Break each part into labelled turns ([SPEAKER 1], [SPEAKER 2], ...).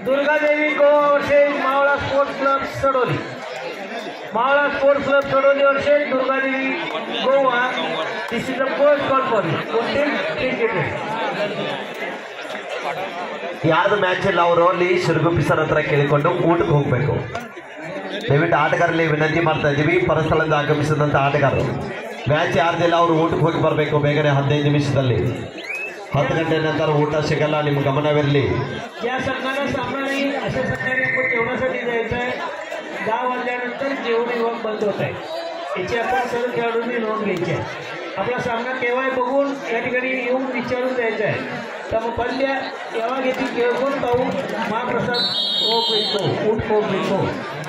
[SPEAKER 1] दुर्गादेवी गोवा वर्षे मावळा sports club सडोली मावळा स्पोर्ट्स क्लब सडोली वर्षे Durgadevi Goa this is the first call for you कोणते क्रिकेट
[SPEAKER 2] ಯಾರ್ದು ಮ್ಯಾಚ್ ಇಲ್ಲ ಅವರು ಅಲ್ಲಿ ಶಿರಗುಪ್ಪಿ ಸರ್ ಹತ್ರ ಕೇಳಿಕೊಂಡು ಊಟಕ್ಕೆ ಹೋಗ್ಬೇಕು ದಯವಿಟ್ಟು ಆಟಗಾರರಲ್ಲಿ ವಿನಂತಿ ಮಾಡ್ತಾ ಇದ್ದೀವಿ ಪರಸ್ಥಳದಿಂದ ಆಗಮಿಸಿದಂಥ ಆಟಗಾರರು ಮ್ಯಾಚ್ ಯಾರ್ದಿಲ್ಲ ಅವರು ಊಟಕ್ಕೆ ಹೋಗಿ ಬರಬೇಕು ಬೇಗನೆ ಹದಿನೈದು ನಿಮಿಷದಲ್ಲಿ ಹತ್ತು ಗಂಟೆ ನಂತರ ಊಟ ಸಿಗಲ್ಲ ನಿಮ್ಮ ಗಮನವಿರಲಿ
[SPEAKER 1] ज्या संघाला सामना नाही अशा संघाने आपण जेवणासाठी जायचं आहे दहा वाजल्यानंतर जेवण विभाग बंद होत आहे याची आपण सर्व खेळाडूंनी नोंद घ्यायची आहे आपला सामना केव्हा आहे बघून या ठिकाणी येऊन विचारून जायचं आहे त्यामुळे पल्ल्या केव्हा घेतील खेळून पाहू महाप्रसाद होप मिळतो ऊट होप मिळतो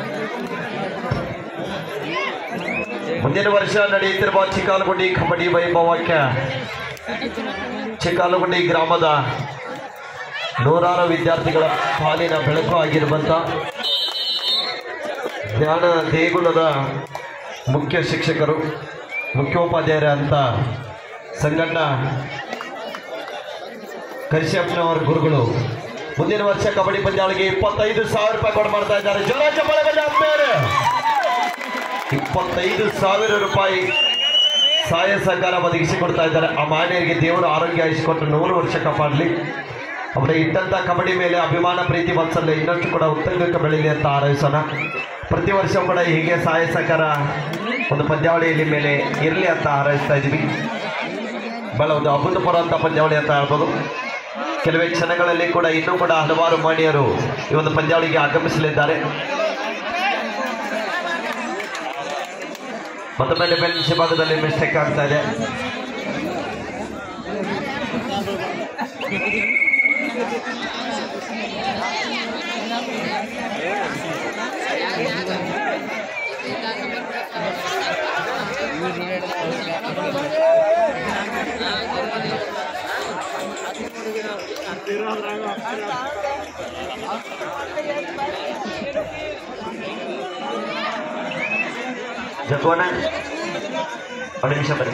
[SPEAKER 2] ಮುಂದಿನ ವರ್ಷ ನಡೆಯುತ್ತಿರುವ ಚಿಕ್ಕಾಲಗುಂಡಿ ಕಬಡ್ಡಿ ವೈಭವಕ್ಕೆ ಚಿಕ್ಕಾಲಗುಂಡಿ ಗ್ರಾಮದ ನೂರಾರು ವಿದ್ಯಾರ್ಥಿಗಳ ಪಾಲಿನ ಬೆಳಕು ಆಗಿರುವಂಥ ಜ್ಞಾನ ದೇಗುಲದ ಮುಖ್ಯ ಶಿಕ್ಷಕರು ಮುಖ್ಯೋಪಾಧ್ಯಾಯರ ಅಂತ ಸಂಗಣ್ಣ ಕಶ್ಯಪ್ನವರ ಗುರುಗಳು ಮುಂದಿನ ವರ್ಷ ಕಬಡ್ಡಿ ಪಂದ್ಯಾವಳಿಗೆ ಇಪ್ಪತ್ತೈದು ಸಾವಿರ ರೂಪಾಯಿ ಕೊಡು ಮಾಡ್ತಾ ಇದ್ದಾರೆ ಜನ ಚಪ್ಪಳೆ ಬಲ್ಲಿ ಅಂಬೇರೆ ಇಪ್ಪತ್ತೈದು ಸಾವಿರ ರೂಪಾಯಿ ಸಹಾಯ ಸಹಕಾರ ಒದಗಿಸಿಕೊಡ್ತಾ ಇದ್ದಾರೆ ಆ ಮಾನ್ಯರಿಗೆ ದೇವರು ಆರೋಗ್ಯ ಆಯಿಸಿಕೊಟ್ಟು ನೂರು ವರ್ಷ ಕಾಪಾಡಲಿ ಅವರ ಇಟ್ಟಂತ ಕಬಡ್ಡಿ ಮೇಲೆ ಅಭಿಮಾನ ಪ್ರೀತಿ ವಾತ್ಸಲ್ಯ ಇನ್ನಷ್ಟು ಕೂಡ ಉತ್ತಂಗಕ್ಕೆ ಬೆಳೀಲಿ ಅಂತ ಹಾರೈಸೋಣ ಪ್ರತಿ ವರ್ಷ ಕೂಡ ಹೀಗೆ ಸಹಾಯ ಸಹಕಾರ ಒಂದು ಪಂದ್ಯಾವಳಿಯಲ್ಲಿ ಮೇಲೆ ಇರಲಿ ಅಂತ ಹಾರೈಸ್ತಾ ಇದ್ದೀವಿ ಬಹಳ ಒಂದು ಅಭೂತಪೂರ್ವ ಅಂತ ಪಂದ್ಯಾವಳಿ ಅಂತ ಹೇಳ್ಬೋದು ಕೆಲವೇ ಕ್ಷಣಗಳಲ್ಲಿ ಕೂಡ ಇನ್ನೂ ಕೂಡ ಹಲವಾರು ಮಾನ್ಯರು ಈ ಒಂದು ಪಂದ್ಯಾವಳಿಗೆ ಆಗಮಿಸಲಿದ್ದಾರೆ ಮತ್ತೊಮ್ಮೆ ಡಿಫೆನ್ಸ್ ಭಾಗದಲ್ಲಿ ಮಿಸ್ಟೇಕ್ ಆಗ್ತಾ ಇದೆ ಜಗ್ಗೋಣ ಒಂದು ನಿಮಿಷ ಬನ್ನಿ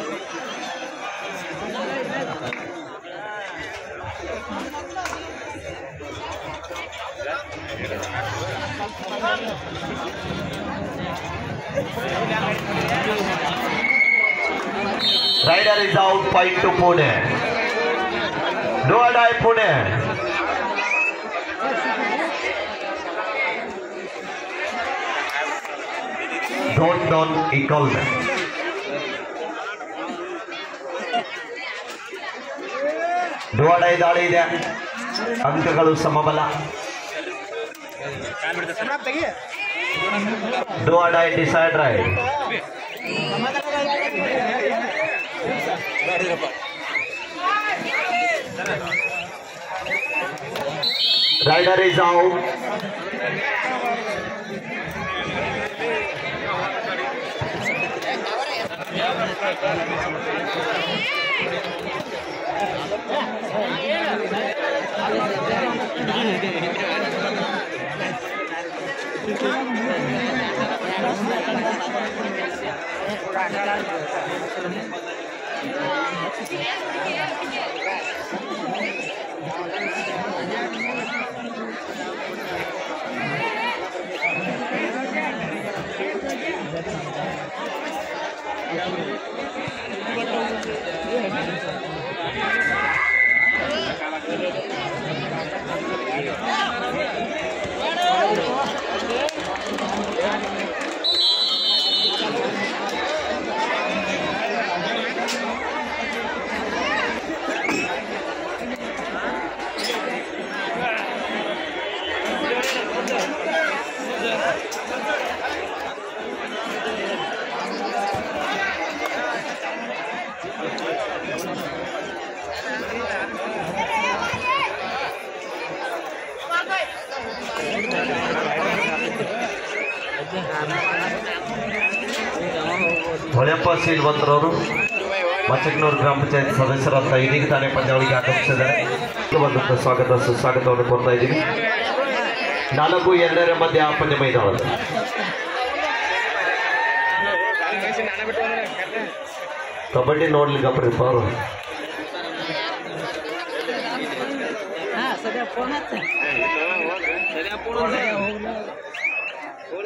[SPEAKER 2] Rider is out, point to Pune. No die Pune. Don't down equal ಡೋಡೈ ದಾಳಿ ಇದೆ ಅಂಕಗಳು ಸಮಬಲ ಡೋಡೈ decide raid Rider is out. Holeppa ಶ್ರೀನಿವಾಸರವರು ಮಚಕ್ನೂರು ಗ್ರಾಮ ಪಂಚಾಯತ್ ಸದಸ್ಯರಂತ ಇದೀಗ ತಾನೇ ಪಂದ್ಯಾವಳಿಗೆ ಆಗಮಿಸಿದ್ದಾರೆ ಬಂದಂಥ ಸ್ವಾಗತ ಸುಸ್ವಾಗತವನ್ನು ಕೊಡ್ತಾ ಇದ್ದೀವಿ ನಾಲ್ಕು ಎರಡರ ಮಧ್ಯೆ ಆ ಪಂದ್ಯ ಮೈದಾನದ ಕಬಡ್ಡಿ ನೋಡ್ಲಿಕ್ಕೆ ಅಪ್ರಿಪ್ಪ ಅವರು
[SPEAKER 3] हा सध्या phone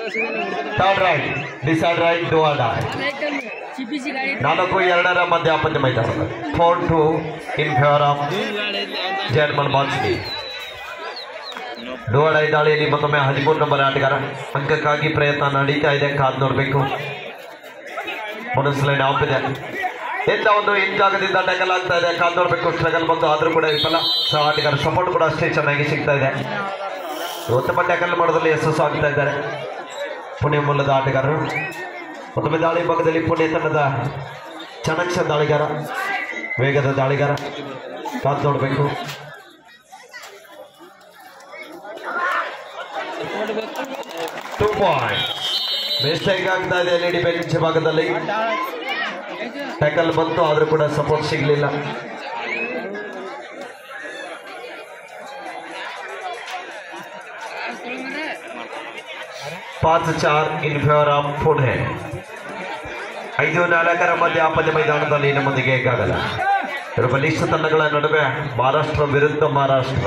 [SPEAKER 2] third raid decide raid do or die
[SPEAKER 3] ಚಿಪಿಸಿ ಗಾಡಿ
[SPEAKER 2] ನಾಲ್ಕು ಎರಡರ ಮಧ್ಯ ಪಂದ್ಯ ಮೈದಾನ four two in favour of ಜರ್ಮನ್ ಬಾನ್ಸ್ನಿ ಡೋಳೈ ದಾಳಿಯಲ್ಲಿ ಮತ್ತೊಮ್ಮೆ ಹದಿಮೂರು ನಂಬರ್ ಆಟಗಾರ ಅಂಕಕ್ಕಾಗಿ ಪ್ರಯತ್ನ ನಡೀತಾ ಇದೆ ಕಾದ್ ನೋಡಬೇಕು ಮುನಿಸ್ಲೈನ್ ಆಫ್ ಇದೆ ಎಂತ ಒಂದು ಹಿಂಜಾಗದಿಂದ ಟ್ಯಾಕಲ್ ಆಗ್ತಾ ಇದೆ ಕಾದ್ ನೋಡಬೇಕು ಸ್ಟ್ರಗಲ್ ಬಂದು ಆದ್ರೂ ಕೂಡ ವಿಫಲ ಸೊ ಆಟಗಾರ ಸಪೋರ್ಟ್ ಕೂಡ ಅಷ್ಟೇ ಚೆನ್ನಾಗಿ ಸಿಗ್ತಾ ಇದೆ ಉತ್ತಮ ಟ್ಯಾಕಲ್ ಮಾಡೋದ್ರಲ್ಲಿ ಯಶಸ್ಸು ಆಗ್ತಾ ಇದ್ದಾರೆ ಪುಣೆ ಮೂಲದ ಆಟಗಾರರು ಮತ್ತೊಮ್ಮೆ ದಾಳಿ ಭಾಗದಲ್ಲಿ ಪುಣೆ ತಂಡದ ಚಾಣಕ್ಷ ದಾಳಿಗಾರ ವೇಗದ ದಾಳಿಗಾರ ಕಾದ್ ನೋಡಬೇಕು ಟೂ ಪಾಯಿಂಟ್ ಮಿಸ್ಟೇಕ್ ಆಗ್ತಾ ಇದೆ ಎಲ್ ಡಿ ಬೆಂಚ್ ಭಾಗದಲ್ಲಿ ಟ್ಯಾಕಲ್ ಬಂತು ಆದ್ರೂ ಕೂಡ ಸಪೋರ್ಟ್ ಸಿಗ್ಲಿಲ್ಲ ಪಾಚ್ ಚಾರ್ ಇನ್ ಫೇವರ್ ಆಫ್ ಪುಣೆ ಐದು ನಾಲ್ಕರ ಮಧ್ಯ ಪಂದ್ಯ ಮೈದಾನದಲ್ಲಿ ನಮ್ಮೊಂದಿಗೆ ಏಕಾಗಲ್ಲ ಎರಡು ಬಲಿಷ್ಠ ತಂಡಗಳ ನಡುವೆ ಮಹಾರಾಷ್ಟ್ರ ವಿರುದ್ಧ ಮಹಾರಾಷ್ಟ್ರ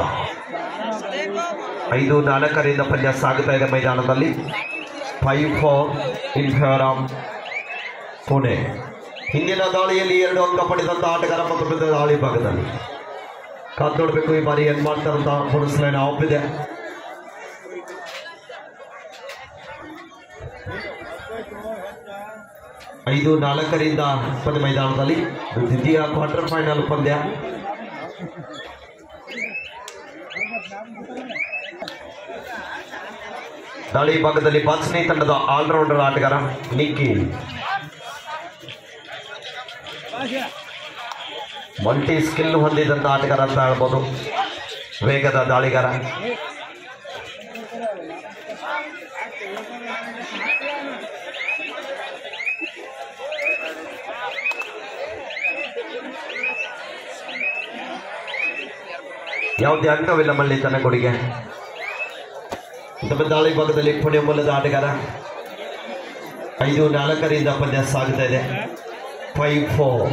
[SPEAKER 2] ಐದು ನಾಲ್ಕರಿಂದ ಪಂದ್ಯ ಸಾಗುತ್ತಾ ಇದೆ ಮೈದಾನದಲ್ಲಿ five four in favour of Pune ಹಿಂದಿನ ದಾಳಿಯಲ್ಲಿ ಎರಡು ಅಂಕ ಪಡೆದಂತ ಆಟಗಾರ ಮತ್ತೊಬ್ಬ ದಾಳಿ ಭಾಗದಲ್ಲಿ ಕಾದ್ ನೋಡಬೇಕು ಈ ಬಾರಿ ಏನ್ ಮಾಡ್ತಾರಂತ ಪೊಲೀಸ್ ಲೈನ್ ಆಫ್ ಇದೆ ಐದು ನಾಲ್ಕರಿಂದ ಪಂದ್ಯ ಮೈದಾನದಲ್ಲಿ ದ್ವಿತೀಯ ಕ್ವಾರ್ಟರ್ ಫೈನಲ್ ಪಂದ್ಯ ದಾಳಿ ಭಾಗದಲ್ಲಿ ಬಾತ್ಸ್ನಿ ತಂಡದ ಆಲ್ರೌಂಡರ್ ಆಟಗಾರ ನಿಕ್ಕಿ ಮಲ್ಟಿ ಸ್ಕಿಲ್ ಹೊಂದಿದಂತ ಆಟಗಾರ ಅಂತ ಹೇಳ್ಬೋದು ವೇಗದ ದಾಳಿಗಾರ ಯಾವುದೇ ಅಂಕವಿಲ್ಲ ಮಳ್ಳಿ ತನ್ನ ಕೊಡುಗೆ ತಮ್ಮ ದಾಳಿ ಭಾಗದಲ್ಲಿ ಪುಣೆ ಮೂಲದ ಆಟಗಾರ ಐದು ನಾಲ್ಕರಿಂದ ಪಂದ್ಯ ಸಾಗುತ್ತಾ ಇದೆ ಫೈವ್ ಫೋರ್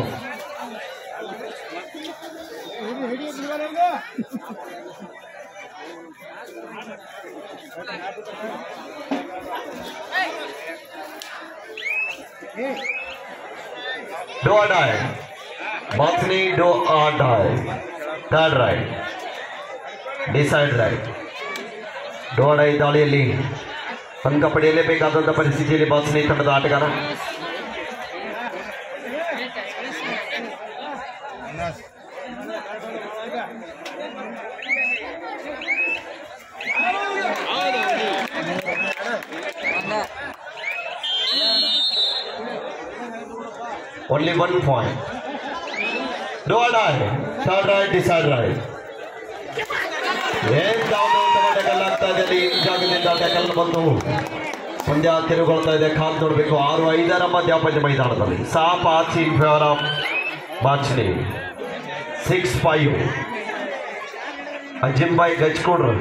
[SPEAKER 2] ಡೋ ಡೈ ಬಾಕ್ಸ್ನಿ do or die third raid decide raid ಡೋಡೈ ದಾಳಿಯಲ್ಲಿ ಅಂಕ ಪಡೆಯಲೇಬೇಕಾದಂಥ ಪರಿಸ್ಥಿತಿಯಲ್ಲಿ ಬಾಕ್ಸ್ನಿ ತಂಡದ ಆಟಗಾರ ಓನ್ಲಿ ಒನ್ ಪಾಯಿಂಟ್ ಡೋಡೈ ಥರ್ಡ್ ರೈಟ್ ಡಿಸೈಡ್ ರೈಟ್ ಏನ್ ಟಕಲ್ ಆಗ್ತಾ ಇದೆ ಅಲ್ಲಿ ಈ ಜಾಗದಿಂದ ಟಕಲ್ ಬಂದು ಪಂದ್ಯ ತಿರುಗೊಳ್ತಾ ಇದೆ ಕಾಲ್ ನೋಡಬೇಕು ಆರು ಐದರ ಮಧ್ಯ ಪಂದ್ಯ ಮೈದಾನದಲ್ಲಿ ಸಾ ಪಾಚ್ ಇನ್ ಫೇವರ್ ಆಫ್ ಬಾಚ್ನಿ ಸಿಕ್ಸ್ ಫೈವ್ ಅಜಿಂಬಾಯಿ ಗಚ್ಕೊಡ್ರು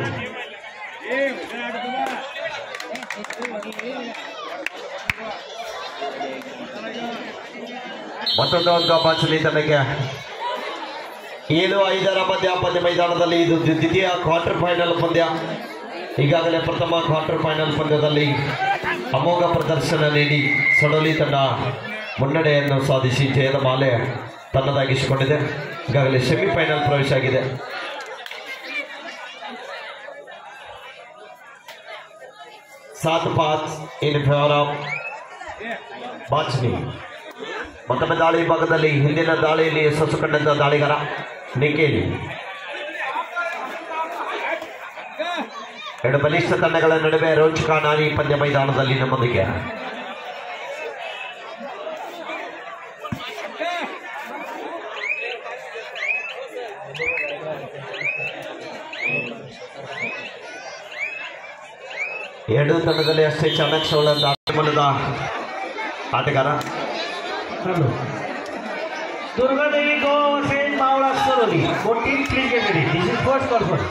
[SPEAKER 2] ಮತ್ತೊಂದು ಅಂಕ ಬಾಚ್ನಿ ತಂಡಕ್ಕೆ ಏಳು ಐದರ ಮಧ್ಯ ಪಂದ್ಯ ಮೈದಾನದಲ್ಲಿ ಇದು ದ್ವಿತೀಯ ಕ್ವಾರ್ಟರ್ ಫೈನಲ್ ಪಂದ್ಯ ಈಗಾಗಲೇ ಪ್ರಥಮ ಕ್ವಾರ್ಟರ್ ಫೈನಲ್ ಪಂದ್ಯದಲ್ಲಿ ಅಮೋಘ ಪ್ರದರ್ಶನ ನೀಡಿ ಸೊಡಲಿ ತಂಡ ಮುನ್ನಡೆಯನ್ನು ಸಾಧಿಸಿ ಜಯದ ಮಾಲೆ ತನ್ನದಾಗಿಸಿಕೊಂಡಿದೆ ಈಗಾಗಲೇ ಸೆಮಿಫೈನಲ್ ಪ್ರವೇಶ ಆಗಿದೆ ಸಾತ್ ಪಾಚ್ ಇನ್ ಫೇವರ್ ಆಫ್ ಬಾಚ್ನಿ ಮತ್ತೊಮ್ಮೆ ದಾಳಿ ಭಾಗದಲ್ಲಿ ಹಿಂದಿನ ದಾಳಿಯಲ್ಲಿ ಯಶಸ್ಸು ಕಂಡಂತ ದಾಳಿಗಾರ ನಿಖಿಲ್ ಎರಡು ಬಲಿಷ್ಠ ತಂಡಗಳ ನಡುವೆ ರೋಚಕ ನಾರಿ ಪಂದ್ಯ ಮೈದಾನದಲ್ಲಿ ನಮ್ಮೊಂದಿಗೆ ಎರಡು ತಂಡದಲ್ಲಿ ಅಷ್ಟೇ ಚಾಣಕ್ಷ ಆಟಗಾರ ಆಟಗಾರ
[SPEAKER 1] हॅलो दुर्गादेवी गो असेल मावळा सरोली मोठी क्लीन केलेली दिस इज फर्स्ट कॉन्फरन्स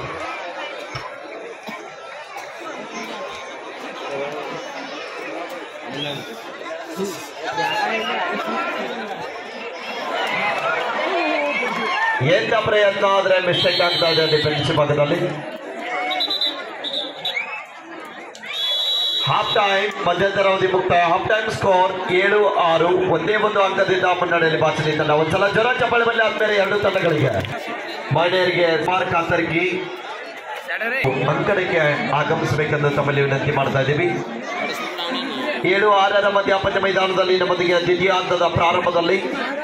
[SPEAKER 2] ಎಂತ ಪ್ರಯತ್ನ ಆದ್ರೆ ಮಿಸ್ಟೇಕ್ ಆಗ್ತಾ ಇದೆ ಡಿಫೆನ್ಸ್ ಭಾಗದಲ್ಲಿ ಹಾಫ್ ಟೈಮ್ ಮಧ್ಯಂತರ ಅವಧಿ ಮುಕ್ತಾಯ ಹಾಫ್ ಟೈಮ್ ಸ್ಕೋರ್ ಏಳು ಆರು ಒಂದೇ ಒಂದು ಅಂಕದಿಂದ ಮುನ್ನಡೆಯಲ್ಲಿ ಬಾಚಲಿ ತಂಡ ಒಂದ್ಸಲ ಜ್ವರ ಚಪ್ಪಾಳೆ ಬಲ್ಲಿ ಆದ್ಮೇಲೆ ಎರಡು ತಂಡಗಳಿಗೆ ಮಹಿಳೆಯರಿಗೆ ಸ್ಮಾರ್ ಕಾತರ್ಗಿ ಅಂಕಣಕ್ಕೆ ಆಗಮಿಸಬೇಕೆಂದು ತಮ್ಮಲ್ಲಿ ವಿನಂತಿ ಮಾಡ್ತಾ ಇದ್ದೀವಿ ಏಳು ಆರರ ಮಧ್ಯಾಪನ ಮೈದಾನದಲ್ಲಿ ನಮ್ಮೊಂದಿಗೆ ದ್ವಿತೀಯ ಹಂತದ ಪ್ರಾರಂಭದಲ್ಲಿ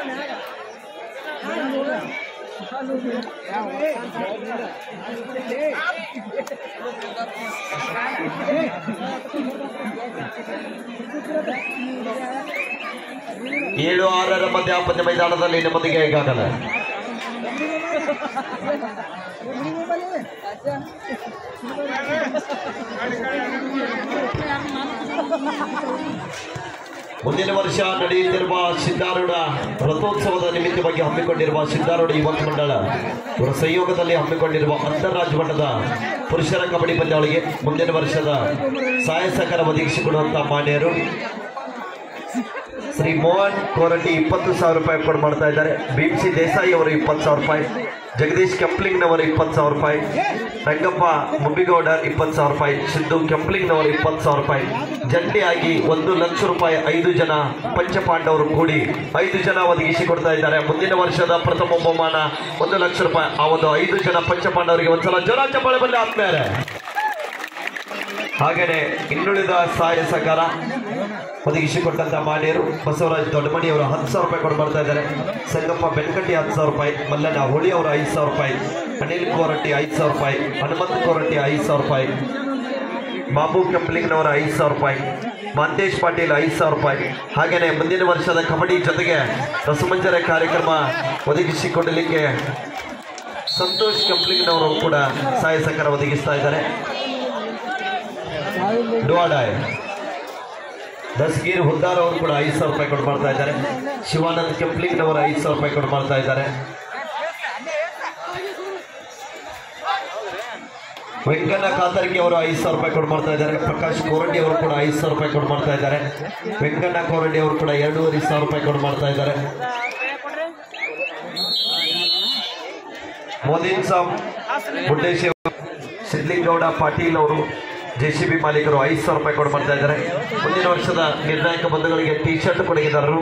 [SPEAKER 2] ಏಳು ಆರರ ಮಧ್ಯಾಪನ ಮೈದಾನದಲ್ಲಿ ನಮ್ಮೊಂದಿಗೆ ಈಗಾಗಲೇ ಮುಂದಿನ ವರ್ಷ ನಡೆಯುತ್ತಿರುವ ಸಿದ್ಧಾರೂಢ ರಥೋತ್ಸವದ ನಿಮಿತ್ತವಾಗಿ ಹಮ್ಮಿಕೊಂಡಿರುವ ಸಿದ್ಧಾರೂಢ ಯುವಕ ಮಂಡಳ ಇವರ ಸಂಯೋಗದಲ್ಲಿ ಹಮ್ಮಿಕೊಂಡಿರುವ ಅಂತಾರಾಜ್ಯ ಮಟ್ಟದ ಪುರುಷರ ಕಬಡ್ಡಿ ಪಂದ್ಯಾವಳಿಗೆ ಮುಂದಿನ ವರ್ಷದ ಸಹಾಯ ಸಹಕಾರ ಒದಗಿಸಿಕೊಡುವಂತಹ ಮಾನ್ಯರು ಶ್ರೀ ಮೋಹನ್ ಕೋರಟಿ ಇಪ್ಪತ್ತು ಸಾವಿರ ರೂಪಾಯಿ ಕೊಡು ಮಾಡ್ತಾ ಇದ್ದಾರೆ ಭೀಮ್ಸಿ ದೇಸಾಯಿ ಅವರು ಇಪ್ಪತ್ತು ಸಾವಿರ ರೂಪಾಯಿ ಜಗದೀಶ್ ಕೆಂಪ್ಲಿಂಗ್ನವರು ಇಪ್ಪತ್ತು ಸಾವಿರ ರೂಪಾಯಿ ರಂಗಪ್ಪ ಮುಬ್ಬಿಗೌಡರ್ ಇಪ್ಪತ್ತು ಸಾವಿರ ರೂಪಾಯಿ ಸಿದ್ದು ಕೆಂಪ್ಲಿಂಗ್ನವರು ಇಪ್ಪತ್ತು ಸಾವಿರ ರೂಪಾಯಿ ಜಂಟಿಯಾಗಿ ಒಂದು ಲಕ್ಷ ರೂಪಾಯಿ ಐದು ಜನ ಪಂಚಪಾಂಡವರು ಕೂಡಿ ಐದು ಜನ ಒದಗಿಸಿ ಕೊಡ್ತಾ ಇದ್ದಾರೆ ಮುಂದಿನ ವರ್ಷದ ಪ್ರಥಮ ಬಹುಮಾನ ಒಂದು ಲಕ್ಷ ರೂಪಾಯಿ ಆ ಒಂದು ಐದು ಜನ ಪಂಚಪಾಂಡವರಿಗೆ ಒಂದ್ಸಲ ಜ್ವರ ಚಪ್ಪಾಳೆ ಬಲ್ಲಿ ಆದ್ಮೇಲೆ ಹಾಗೆಯೇ ಇನ್ನುಳಿದ ಸಹಾಯ ಸಹಕಾರ ಒದಗಿಸಿಕೊಟ್ಟಂತ ಮಾನ್ಯರು ಬಸವರಾಜ್ ದೊಡ್ಡಮಣಿ ಅವರು ಹತ್ತು ಸಾವಿರ ರೂಪಾಯಿ ಕೊಟ್ಟು ಬರ್ತಾ ಇದ್ದಾರೆ ಸಂಗಪ್ಪ ಬೆನ್ಕಟ್ಟಿ ಹತ್ತು ಸಾವಿರ ರೂಪಾಯಿ ಮಲ್ಲಣ್ಣ ಹೋಳಿ ಅವರು ಐದು ಸಾವಿರ ರೂಪಾಯಿ ಅನಿಲ್ ಕೋರಟ್ಟಿ ಐದು ಸಾವಿರ ರೂಪಾಯಿ ಹನುಮಂತ ಕೋರಟ್ಟಿ ಐದು ಸಾವಿರ ರೂಪಾಯಿ ಬಾಬು ಕೆಂಪ್ಲಿಂಗ್ನವರ ಐದು ಸಾವಿರ ರೂಪಾಯಿ ಮಾಂತೇಶ್ ಪಾಟೀಲ್ ಐದು ಸಾವಿರ ರೂಪಾಯಿ ಹಾಗೆಯೇ ಮುಂದಿನ ವರ್ಷದ ಕಬಡ್ಡಿ ಜೊತೆಗೆ ರಸಮಂಜರ ಕಾರ್ಯಕ್ರಮ ಒದಗಿಸಿಕೊಡಲಿಕ್ಕೆ ಸಂತೋಷ್ ಕೆಂಪ್ಲಿಂಗ್ನವರು ಕೂಡ ಸಹಾಯ ಸಹಕಾರ ಒದಗಿಸ್ತಾ ಇದ್ದಾರೆ ಡುವಾಡಾಯ್ ದಸ್ಗೀರ್ ಹುದ್ದಾರ್ ಅವರು ಕೂಡ ಐದು ಸಾವಿರ ರೂಪಾಯಿ ಕೊಟ್ಟು ಮಾಡ್ತಾ ಇದ್ದಾರೆ ಶಿವಾನಂದ್ ಕೆಂಪ್ಲಿಂಗ್ನವರು ಐದು ಸಾವಿರ ರೂಪಾಯಿ ಕೊಟ್ಟು ಮಾಡ್ತಾ ಇದ್ದಾರೆ ವೆಂಕಣ್ಣ ಕಾತರ್ಗಿ ಅವರು ಐದು ಸಾವಿರ ರೂಪಾಯಿ ಕೊಟ್ಟು ಮಾಡ್ತಾ ಇದ್ದಾರೆ ಪ್ರಕಾಶ್ ಕೋರಡ್ಡಿ ಅವರು ಕೂಡ ಐದು ಸಾವಿರ ರೂಪಾಯಿ ಕೊಟ್ಟು ಮಾಡ್ತಾ ಇದ್ದಾರೆ ವೆಂಕಣ್ಣ ಕೋರಡ್ಡಿ ಅವರು ಕೂಡ ಎರಡೂವರೆ ಸಾವಿರ ರೂಪಾಯಿ ಕೊಟ್ಟು ಮಾಡ್ತಾ ಇದ್ದಾರೆ ಮೋದಿನ್ ಸಾಬ್ ಮುಡ್ಡೇಶಿ ಸಿದ್ಲಿಂಗೌಡ ಪಾಟೀಲ್ ಅವರು ಜೆ ಸಿ ಬಿ ಮಾಲೀಕರು ಐದು ಸಾವಿರ ರೂಪಾಯಿ ಕೊಟ್ಟು ಮಾಡ್ತಾ ಇದ್ದಾರೆ ಮುಂದಿನ ವರ್ಷದ ನಿರ್ಣಾಯಕ ಬಂಧುಗಳಿಗೆ ಟಿ ಶರ್ಟ್ ಕೊಡಗಿದಾರರು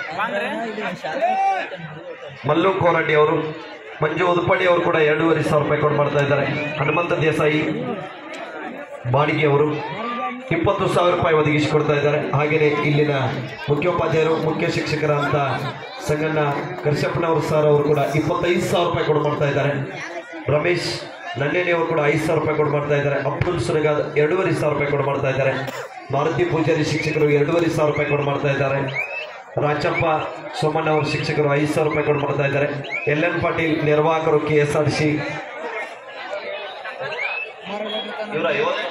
[SPEAKER 2] ಮಲ್ಲು ಕೋರಡ್ಡಿ ಅವರು ಮಂಜು ಉದುಪಡಿ ಅವರು ಕೂಡ ಎರಡೂವರೆ ಸಾವಿರ ರೂಪಾಯಿ ಕೊಟ್ಟು ಮಾಡ್ತಾ ಇದ್ದಾರೆ ಹನುಮಂತ ದೇಸಾಯಿ ಬಾಡಿಗೆ ಅವರು ಇಪ್ಪತ್ತು ಸಾವಿರ ರೂಪಾಯಿ ಒದಗಿಸಿಕೊಡ್ತಾ ಇದ್ದಾರೆ ಹಾಗೆಯೇ ಇಲ್ಲಿನ ಮುಖ್ಯೋಪಾಧ್ಯಾಯರು ಮುಖ್ಯ ಶಿಕ್ಷಕರ ಅಂತ ಸಂಗಣ್ಣ ಕರ್ಷಪ್ಪನವರು ಸರ್ ಅವರು ಕೂಡ ಇಪ್ಪತ್ತೈದು ಸಾವಿರ ರೂಪಾಯಿ ಕೊಡು ಮಾಡ್ತಾ ಇದ್ದಾರೆ ರಮೇಶ್ ನಂಡೇನಿ ಅವರು ಕೂಡ ಐದು ಸಾವಿರ ರೂಪಾಯಿ ಕೊಡು ಮಾಡ್ತಾ ಇದ್ದಾರೆ ಅಬ್ದುಲ್ ಸುರಗಾದ್ ಎರಡೂವರೆ ಸಾವಿರ ರೂಪಾಯಿ ಕೊಡು ಮಾಡ್ತಾ ಇದ್ದಾರೆ ಮಾರುತಿ ಪೂಜಾರಿ ಶಿಕ್ಷಕರು ಎರಡೂವರೆ ಸಾವಿರ ರೂಪಾಯಿ ಕೊಡು ಮಾಡ್ತಾ ಇದ್ದಾರೆ ರಾಚಪ್ಪ ಸೋಮಣ್ಣ ಅವರು ಶಿಕ್ಷಕರು ಐದು ಸಾವಿರ ರೂಪಾಯಿ ಕೊಡು ಮಾಡ್ತಾ ಇದ್ದಾರೆ ಎಲ್ ಎನ್ ಪಾಟೀಲ್ ನಿರ್ವಾಹಕರು ಕೆ ಎಸ್ ಆರ್ ಸಿ ಇವರ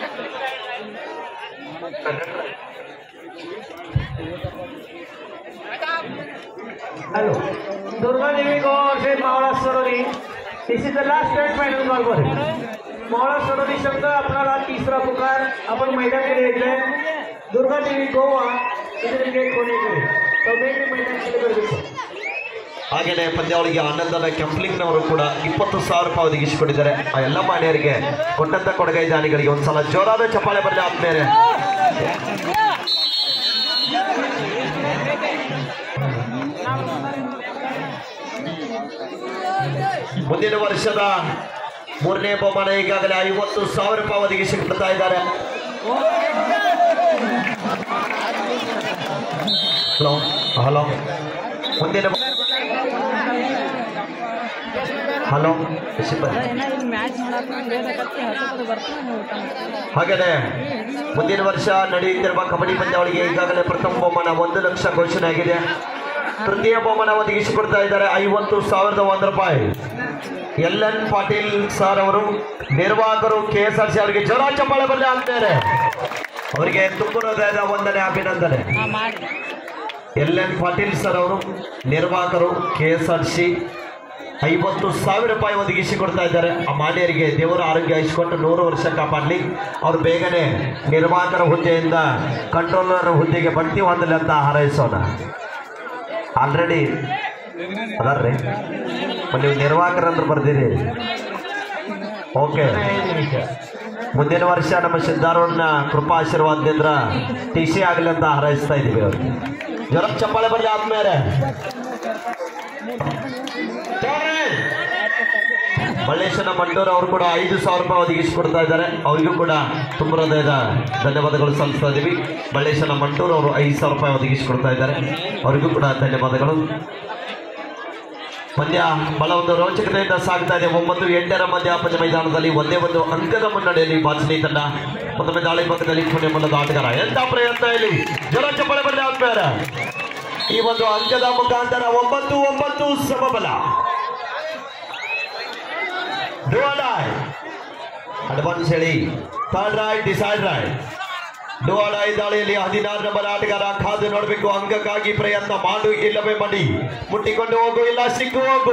[SPEAKER 1] हेलो दुर्गा देवी को से Mavala Saroli this is the last state final call वर मावळा सरोली शब्द आपणाला तिसरा पुकार आपण मैदानाकडे येतोय दुर्गा देवी गोवा ಇದರ ಗೇಟ್ ಕೊನೆಗೆ तो ಬೇಗ मैदानाकडे ಬರಬೇಕು
[SPEAKER 2] ಹಾಗೆಯೇ ಪಂದ್ಯಾವಳಿಗೆ ಆನಂದನ ಕೆಂಪ್ಲಿಂಗ್ನವರು ಕೂಡ ಇಪ್ಪತ್ತು ಸಾವಿರ ರೂಪಾಯಿ ಒದಗಿಸಿಕೊಂಡಿದ್ದಾರೆ ಆ ಎಲ್ಲ ಮಾನ್ಯರಿಗೆ ಕೊಟ್ಟಂತ ಕೊಡುಗೈ ದಾನಿಗಳಿಗೆ ಒಂದ್ಸಲ ಜೋರಾದ ಚಪ್ಪಾಳೆ ಬರಲಿ ಆದ್ಮೇಲೆ ಮುಂದಿನ ವರ್ಷದ ಮೂರನೇ ಬಹುಮಾನ ಈಗಾಗಲೇ ಐವತ್ತು ಸಾವಿರ ರೂಪಾಯಿ ಒದಗಿಸಿಕೊಡ್ತಾ ಇದ್ದಾರೆ ಹಲೋ ಹಲೋ ಮುಂದಿನ ಹಲೋ ಸಿಬ್ಬಂದಿ
[SPEAKER 3] ಮ್ಯಾಚ್ ಮಾಡಕ್ಕೆ ಬರ್ತಾನೆ
[SPEAKER 2] ಹಾಗೆಯೇ ಮುಂದಿನ ವರ್ಷ ನಡೆಯುತ್ತಿರುವ ಕಬಡ್ಡಿ ಪಂದ್ಯಾವಳಿಗೆ ಈಗಾಗಲೇ ಪ್ರಥಮ ಬಹುಮಾನ ಒಂದು ಲಕ್ಷ ಘೋಷಣೆ ಆಗಿದೆ ತೃತೀಯ ಬಹುಮಾನ ಒದಗಿಸಿಕೊಡ್ತಾ ಇದ್ದಾರೆ ಐವತ್ತು ಸಾವಿರದ ಒಂದು ರೂಪಾಯಿ ಎಲ್ ಎನ್ ಪಾಟೀಲ್ ಸರ್ ಅವರು ನಿರ್ವಾಹಕರು ಕೆ ಎಸ್ ಆರ್ ಸಿ ಅವರಿಗೆ ಜೋರ ಚಪ್ಪಾಳೆ ಬರಲಿ ಅಂತಾರೆ ಅವರಿಗೆ ತುಂಬ ಹೃದಯದ ವಂದನೆ ಅಭಿನಂದನೆ
[SPEAKER 3] ಮಾಡಿ
[SPEAKER 2] ಎಲ್ ಎನ್ ಪಾಟೀಲ್ ಸರ್ ಅವರು ನಿರ್ವಾಹಕರು ಕೆ ಎಸ್ ಆರ್ ಸಿ ಐವತ್ತು ಸಾವಿರ ರೂಪಾಯಿ ಒದಗಿಸಿ ಕೊಡ್ತಾ ಇದ್ದಾರೆ ಆ ಮಾನ್ಯರಿಗೆ ದೇವರ ಆರೋಗ್ಯ ಇಸ್ಕೊಂಡು ನೂರು ವರ್ಷ ಕಾಪಾಡಲಿ ಅವ್ರು ಬೇಗನೆ ನಿರ್ವಾಹಕರ ಹುದ್ದೆಯಿಂದ ಕಂಟ್ರೋಲರ್ ಹುದ್ದೆಗೆ ಬಡ್ತಿ ಹೊಂದಲಿ ಅಂತ ಹಾರೈಸೋಣ ಆಲ್ರೆಡಿ ಅದಾರ್ರಿ ಮತ್ತೆ ನೀವು ನಿರ್ವಾಹಕರಂದ್ರೆ ಬರ್ದಿರಿ ಓಕೆ
[SPEAKER 1] ಐದು ನಿಮಿಷ
[SPEAKER 2] ಮುಂದಿನ ವರ್ಷ ನಮ್ಮ ಸಿದ್ಧಾರೂಢನ ಕೃಪಾ ಆಶೀರ್ವಾದದಿಂದ ಟಿ ಸಿ ಆಗಲಿ ಅಂತ ಹಾರೈಸ್ತಾ ಇದೀವಿ ಅವ್ರಿಗೆ ಜ್ವರ ಚಪ್ಪಾಳೆ ಬರಲಿ ಆದ್ಮೇಲೆ ಮಲ್ಲೇಶನ ಮಂಡೂರ್ ಅವರು ಕೂಡ ಐದು ಸಾವಿರ ರೂಪಾಯಿ ಒದಗಿಸಿಕೊಡ್ತಾ ಇದ್ದಾರೆ ಅವರಿಗೂ ಕೂಡ ತುಂಬ ಹೃದಯದ ಧನ್ಯವಾದಗಳು ಸಲ್ಲಿಸ್ತಾ ಇದೀವಿ ಮಲ್ಲೇಶನ ಮಂಡೂರ್ ಅವರು ಐದು ಸಾವಿರ ರೂಪಾಯಿ ಒದಗಿಸಿಕೊಡ್ತಾ ಇದ್ದಾರೆ ಅವರಿಗೂ ಕೂಡ ಧನ್ಯವಾದಗಳು ಪಂದ್ಯ ಬಹಳ ಒಂದು ರೋಚಕತೆಯಿಂದ ಸಾಗ್ತಾ ಇದೆ ಒಂಬತ್ತು ಎಂಟರ ಮಧ್ಯಾಪನ ಮೈದಾನದಲ್ಲಿ ಒಂದೇ ಒಂದು ಅಂಕದ ಮುನ್ನಡೆಯಲ್ಲಿ ಬಾಚನಿ ತಂಡ ಮತ್ತೊಮ್ಮೆ ದಾಳಿ ಪಕ್ಕದಲ್ಲಿ ಪುಣ್ಯ ಮಲ್ಲದ ಆಟಗಾರ ಎಂತ ಪ್ರಯತ್ನ ಇಲ್ಲಿ ಜನ ಚಪ್ಪಳೆ ಬರಲಿ ಆದ್ಮೇಲೆ ಈ ಒಂದು ಅಂಕದ ಮುಖಾಂತರ ಒಂಬತ್ತು ಒಂಬತ್ತು ಸಮಬಲ ಅಡ್ವಾನ್ಸ್ ಹೇಳಿ ಥರ್ಡ್ ರೈಟ್ ಡಿಸೈಡ್ ರೈಟ್ ಡೋಡಾಯಿ ದಾಳಿಯಲ್ಲಿ ಹದಿನಾರು ನಂಬರ್ ಆಟಗಾರ ಕಾದು ನೋಡಬೇಕು ಅಂಗಕ್ಕಾಗಿ ಪ್ರಯತ್ನ ಮಾಡು ಇಲ್ಲವೇ ಮಡಿ ಮುಟ್ಟಿಕೊಂಡು ಹೋಗು ಇಲ್ಲ ಸಿಕ್ಕು ಹೋಗು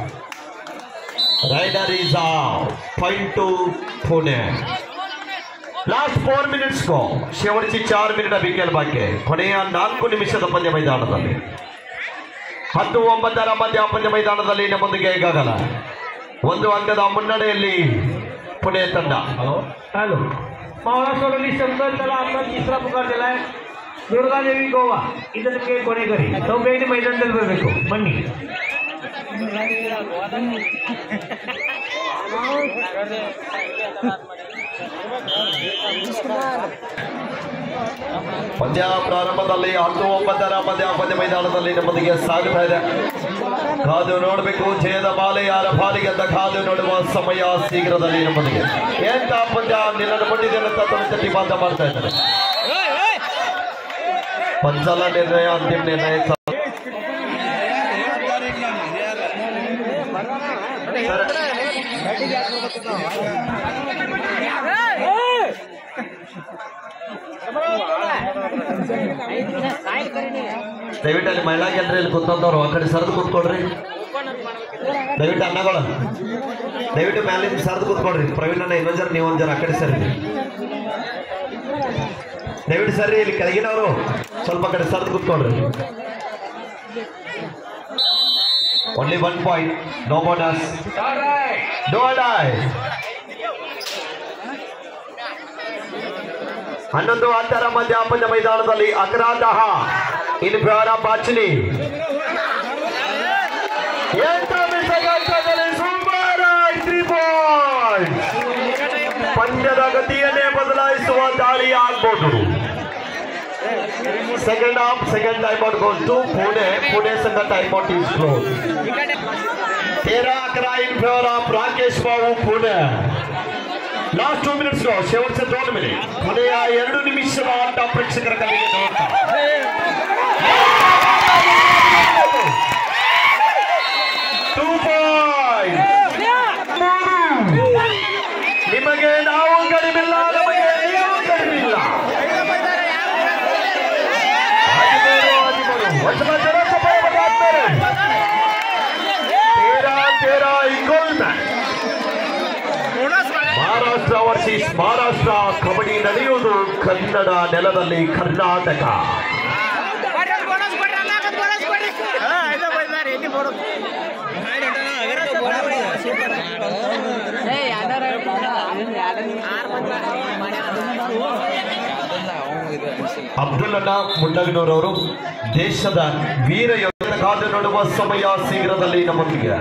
[SPEAKER 2] raider is point to Pune last four minutes go शेवटची चार ಮಿನಿಟ್ ಬಿಕೆಲ್ ಬಾಕಿ ಕೊನೆಯ ನಾಲ್ಕು ನಿಮಿಷದ ಪಂದ್ಯ ಮೈದಾನದಲ್ಲಿ ಹತ್ತು ಒಂಬತ್ತರ ಮಧ್ಯ ಪಂದ್ಯ ಮೈದಾನದಲ್ಲಿ ನಮ್ಮೊಂದಿಗೆ ಈಗಾಗಲ್ಲ ಒಂದು ಅಂಕದ ಮುನ್ನಡೆಯಲ್ಲಿ ಪುಣೆ ತಂಡ
[SPEAKER 1] हॅलो हॅलो मावळा सोडवली शंकर त्याला आपला तिसरा पुकार दिलाय दुर्गादेवी गोवा इथं ನಿಮಗೆ ಕೊನೆಗರಿ ಸೌಬೇಡಿ ಮೈದಾನದಲ್ಲಿ ಬರಬೇಕು ಬನ್ನಿ
[SPEAKER 2] ಪಂದ್ಯ ಪ್ರಾರಂಭದಲ್ಲಿ ಹತ್ತು ಒಂಬತ್ತರ ಮಧ್ಯ ಪಂದ್ಯ ಮೈದಾನದಲ್ಲಿ ನಮ್ಮೊಂದಿಗೆ ಸಾಗುತ್ತಾ ಇದೆ ಕಾದು ನೋಡಬೇಕು ಜಯದ ಮಾಲೆ ಯಾರ ಪಾಲಿಗೆ ಅಂತ ಕಾದು ನೋಡುವ ಸಮಯ ಶೀಘ್ರದಲ್ಲಿ ನಮ್ಮೊಂದಿಗೆ ಎಂತ ಪಂದ್ಯ ನಿನ್ನನ್ನು ಕೊಟ್ಟಿದೆ ಅಂತ ತಮ್ಮ ತಟ್ಟಿ ಮಾತ ಮಾಡ್ತಾ ಇದ್ದಾರೆ ಪಂಚಲ ನಿರ್ಣಯ ಅಂತಿಮ ನಿರ್ಣಯ ಸ- ಸರ್, ದಯವಿಟ್ಟು ಅಲ್ಲಿ ಮಹಿಳಾ ಕೇಂದ್ರದಲ್ಲಿ ಕೂತ್ಕೊಂಡವ್ರು ಆ ಕಡೆ ಸರಿದು ಕೂತ್ಕೊಳ್ರಿ ದಯವಿಟ್ಟು ಅನ್ನಗಳು ದಯವಿಟ್ಟು ಮ್ಯಾಲಿಂದ ಸರಿದು ಕೂತ್ಕೊಳ್ರಿ ಪ್ರವೀಣ್ ಅಣ್ಣ ಇನ್ನೊಂದ್ ಜರ ನೀವು ಒಂದ್ ಜರ ಆ ಕಡೆ ಸರಿ ದಯವಿಟ್ಟು ಸರಿ ಇಲ್ಲಿ ಕೆಳಗಿನವರು ಸ್ವಲ್ಪ ಕಡೆ ಸರಿದು ಕೂತ್ಕೊಳ್ರಿ only one point no bonus no die ಹನ್ನೊಂದು ಹತ್ತರ ಮಧ್ಯ ಪಂದ್ಯ ಮೈದಾನದಲ್ಲಿ ಅಗ್ರಾದಹ ಇನ್ ಬ್ಯಾರ ಬಾಚನಿ ಎಂತ ಮಿಸಗಾಟದಲ್ಲಿ ಸುಮಾರು ತ್ರೀ ಪಾಯಿಂಟ್ ಪಂದ್ಯದ ಗತಿಯನ್ನೇ ಬದಲಾಯಿಸುವ ದಾಳಿ ಆಗ್ಬೋದು second half second time out goes to Pune Pune ಸಂಘ ಟೈಮ್ ಔಟ್ ಈಸ್ ಕ್ಲೋಸ್ तेरा अकरा in favour of Rakesh Babu Pune last two minutes शेवटचे दोन मिनिट ಕೊನೆಯ ಎರಡು ನಿಮಿಷದ ಆಟ ಪ್ರೇಕ್ಷಕರ ಕಲಿಗೆ ನೋಡ್ತಾ ಟೂ ನಿಮಗೆ ನಾವು ಕಡಿಮಿಲ್ಲ ನಮಗೆ ನೀವು ಕಡಿಮಿಲ್ಲ ಹದಿಮೂರು ಹದಿಮೂರು ಒಂದು ಜನ ಸಫಲ ಬರಲಾಗ್ತಾರೆ तेरा तेरा equal match Maharashtra versus Maharashtra kabaddi ನಡೆಯುವುದು ಕನ್ನಡ ನೆಲದಲ್ಲಿ ಕರ್ನಾಟಕ
[SPEAKER 3] ಏ ಯಾವ್ದಾರ
[SPEAKER 2] ಅಬ್ದುಲ್ಲಣ್ಣ ಮುಂಡಗನೂರವರು ದೇಶದ ವೀರ ಯೋಧನ ಕಾದು ನೋಡುವ ಸಮಯ ಶೀಘ್ರದಲ್ಲಿ ನಮ್ಮೊಂದಿಗೆ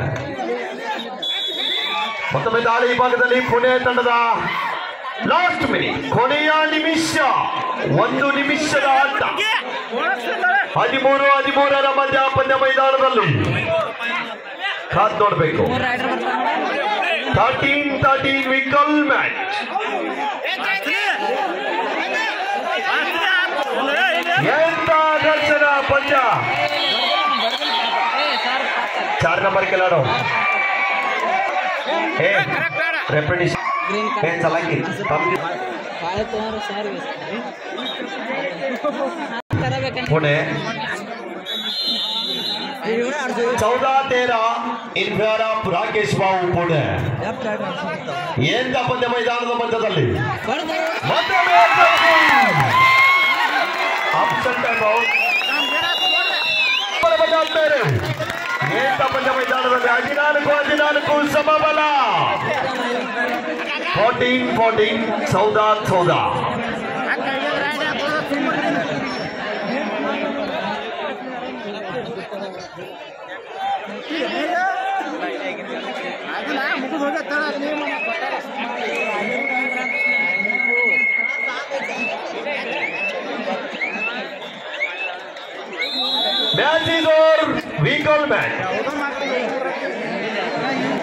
[SPEAKER 2] ಮತ್ತೊಮ್ಮೆ ದಾಳಿ ಭಾಗದಲ್ಲಿ ಪುಣೆ ತಂಡದ ಲಾಸ್ಟ್ ಮಿನಿಟ್ ಕೊನೆಯ ನಿಮಿಷ ಒಂದು ನಿಮಿಷದ ಆಟ ಹದಿಮೂರು ಹದಿಮೂರರ ಮಧ್ಯ ಪಂದ್ಯ ಮೈದಾನದಲ್ಲಿ ಕಾದ್ ನೋಡ್ಬೇಕು
[SPEAKER 3] ಮೂರ್ ರೈಡರ್ ಬರ್ತಾನೆ
[SPEAKER 2] ಥರ್ಟೀನ್ ಥರ್ಟೀನ್ ವಿಕಲ್ ಮ್ಯಾಚ್ ಎಂತ ದರ್ಶನ ಪಂದ್ಯ
[SPEAKER 3] ಏ ಸರ್
[SPEAKER 2] चार नंबर के लड़ो ए रेपिटेशन
[SPEAKER 3] ग्रीन
[SPEAKER 2] ए चला की कम की
[SPEAKER 3] ಕಾಳೆ ತೋರ ಸರ್ ತರಬೇಕಂತ
[SPEAKER 2] पुणे चौदह तेरह in favour of Rakesh Babu Pune ಎಂತ ಪಂದ್ಯ ಮೈದಾನದ ಮಧ್ಯದಲ್ಲಿ ಮತ್ತೊಮ್ಮೆ ಅಪ್ಸೆಟ್ ಟೈಮ್ ಔಟ್ ಏತ ಪಂಚ ಮೈದಾನದಲ್ಲಿ ಹದಿನಾಲ್ಕು ಹದಿನಾಲ್ಕು ಸಮಬಲ ಫೋರ್ಟೀನ್ ಫೋರ್ಟೀನ್ ಚೌದಾ ಚೌದಾ match is over equal match